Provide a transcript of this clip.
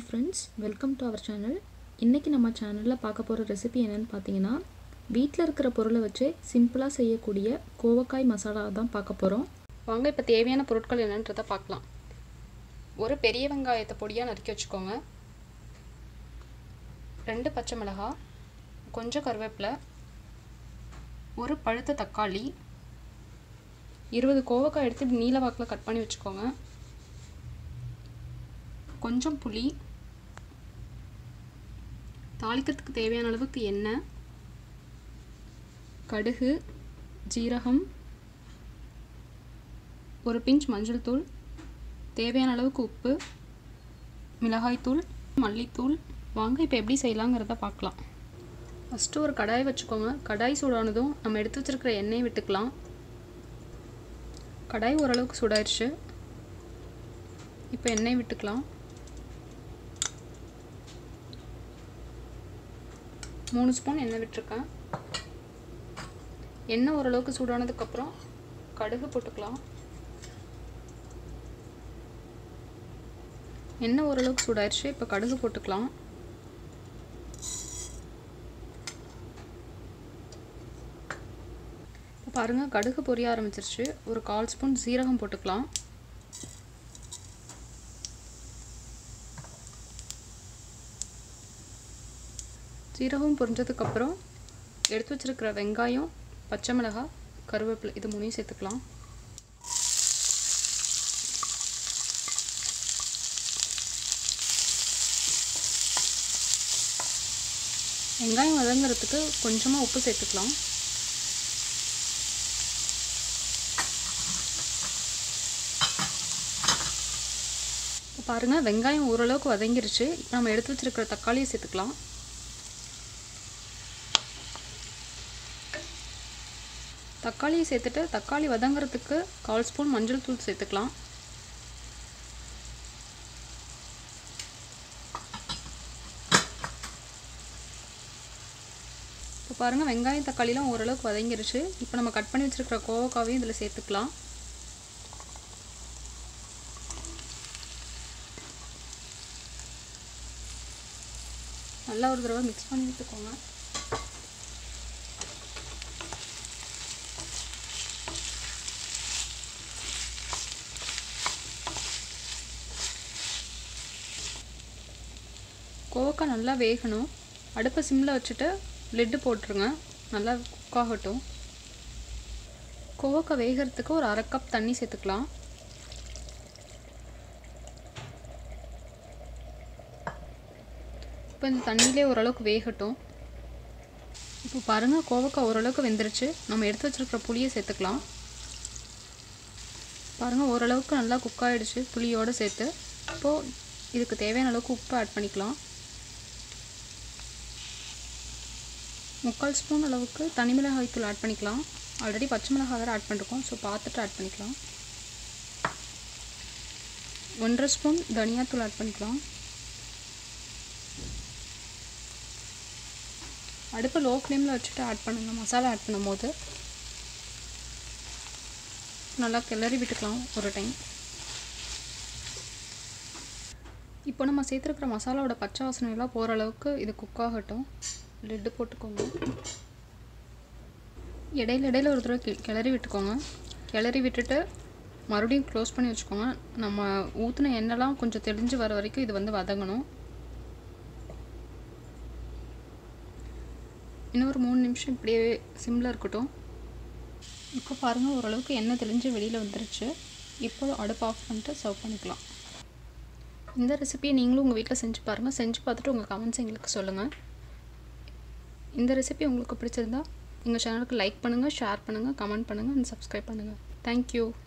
friends welcome to our channel இன்றைக்கி நம்ம சேனலில் பார்க்க போகிற ரெசிபி என்னென்னு பார்த்தீங்கன்னா வீட்டில் இருக்கிற பொருளை வச்சு சிம்பிளாக செய்யக்கூடிய கோவக்காய் மசாலா தான் பார்க்க போகிறோம் வாங்க இப்போ தேவையான பொருட்கள் என்னன்றதை பார்க்கலாம் ஒரு பெரிய வெங்காயத்தை பொடியாக நறுக்கி வச்சுக்கோங்க ரெண்டு பச்சை மிளகாய் கொஞ்சம் கருவேப்பிலை ஒரு பழுத்த தக்காளி இருபது கோவக்காய் எடுத்து இப்படி நீல வாக்கில் கட் பண்ணி வச்சுக்கோங்க கொஞ்சம் புளி தாளிக்கிறதுக்கு தேவையான அளவுக்கு எண்ணெய் கடுகு ஜீரகம் ஒரு பிஞ்ச் மஞ்சள் தூள் தேவையான அளவுக்கு உப்பு மிளகாய்த்தூள் மல்லித்தூள் வாங்க இப்போ எப்படி செய்யலாங்கிறத பார்க்கலாம் ஃபஸ்ட்டு ஒரு கடாய் வச்சுக்கோங்க கடாய் சூடானதும் நம்ம எடுத்து வச்சுருக்கிற எண்ணெயை விட்டுக்கலாம் கடாய் ஓரளவுக்கு சூடாயிருச்சு இப்போ எண்ணெய் விட்டுக்கலாம் மூணு ஸ்பூன் எண்ணெய் விட்டுருக்கேன் எண்ணெய் ஓரளவுக்கு சூடானதுக்கப்புறம் கடுகு போட்டுக்கலாம் எண்ணெய் ஓரளவுக்கு சூடாயிருச்சு இப்போ கடுகு போட்டுக்கலாம் இப்போ பாருங்கள் கடுகு பொரிய ஆரம்பிச்சிருச்சு ஒரு கால் ஸ்பூன் சீரகம் போட்டுக்கலாம் சீரகம் பொரிஞ்சதுக்கப்புறம் எடுத்து வச்சுருக்கிற வெங்காயம் பச்சை மிளகாய் கருவேப்பிலை இது மூணையும் சேர்த்துக்கலாம் வெங்காயம் வதங்குறதுக்கு கொஞ்சமாக உப்பு சேர்த்துக்கலாம் இப்போ பாருங்கள் வெங்காயம் ஓரளவுக்கு வதங்கிருச்சு இப்போ நம்ம எடுத்து வச்சுருக்கிற தக்காளியை சேர்த்துக்கலாம் தக்காளியை சேர்த்துட்டு தக்காளி வதங்குறதுக்கு கால் ஸ்பூன் மஞ்சள் தூள் சேர்த்துக்கலாம் இப்போ பாருங்கள் வெங்காயம் தக்காளிலாம் ஓரளவுக்கு வதங்கிருச்சு இப்போ நம்ம கட் பண்ணி வச்சுருக்கிற கோவக்காவையும் இதில் சேர்த்துக்கலாம் நல்லா ஒரு தடவை மிக்ஸ் பண்ணி விட்டுக்கோங்க கோவக்காய் நல்லா வேகணும் அடுப்பை சிம்மில் வச்சுட்டு லிட்டு போட்டுருங்க நல்லா குக் ஆகட்டும் கோவக்காய் வேகிறதுக்கு ஒரு அரை கப் தண்ணி சேர்த்துக்கலாம் இப்போ இந்த தண்ணியிலே ஓரளவுக்கு வேகட்டும் இப்போ பாருங்கள் கோவக்காய் ஓரளவுக்கு வெந்துருச்சு நம்ம எடுத்து வச்சுருக்கிற புளியை சேர்த்துக்கலாம் பாருங்கள் ஓரளவுக்கு நல்லா குக் ஆகிடுச்சு புளியோடு சேர்த்து இப்போது இதுக்கு தேவையான அளவுக்கு உப்பு ஆட் பண்ணிக்கலாம் முக்கால் ஸ்பூன் அளவுக்கு தனி மிளகாய் தூள் ஆட் பண்ணிக்கலாம் ஆல்ரெடி பச்சை மிளகாய் வேறு ஆட் பண்ணிருக்கோம் ஸோ பார்த்துட்டு ஆட் பண்ணிக்கலாம் ஒன்றரை ஸ்பூன் தனியாத்தூள் ஆட் பண்ணிக்கலாம் அடுப்பு லோ ஃப்ளேமில் வச்சுட்டு ஆட் பண்ணுங்கள் மசாலா ஆட் பண்ணும்போது நல்லா கிளறி விட்டுக்கலாம் ஒரு டைம் இப்போ நம்ம சேர்த்துருக்கிற மசாலாவோட பச்சை வாசனை எல்லாம் போகிற அளவுக்கு இது குக் ஆகட்டும் லெட்டு போட்டுக்கோங்க இடையில இடையில ஒரு தடவை கி- கிளறி விட்டுக்கோங்க கிளறி விட்டுட்டு மறுபடியும் க்ளோஸ் பண்ணி வச்சுக்கோங்க நம்ம ஊற்றின எண்ணெய்லாம் கொஞ்சம் தெளிஞ்சு வர வரைக்கும் இது வந்து வதங்கணும் இன்னும் ஒரு மூணு நிமிஷம் இப்படியே சிம்மில் இருக்கட்டும் இப்போ பாருங்கள் ஓரளவுக்கு எண்ணெய் தெளிஞ்சு வெளியில் வந்துருச்சு இப்போ அடுப்பு ஆஃப் பண்ணிட்டு சர்வ் பண்ணிக்கலாம் இந்த ரெசிபியை நீங்களும் உங்கள் வீட்டில் செஞ்சு பாருங்கள் செஞ்சு பார்த்துட்டு உங்கள் கமெண்ட்ஸ் எங்களுக்கு சொல்லுங்கள் இந்த ரெசிபி உங்களுக்கு பிடிச்சிருந்தா எங்கள் சேனலுக்கு லைக் பண்ணுங்கள் ஷேர் பண்ணுங்கள் கமெண்ட் பண்ணுங்கள் அண்ட் சப்ஸ்கிரைப் பண்ணுங்கள் தேங்க்யூ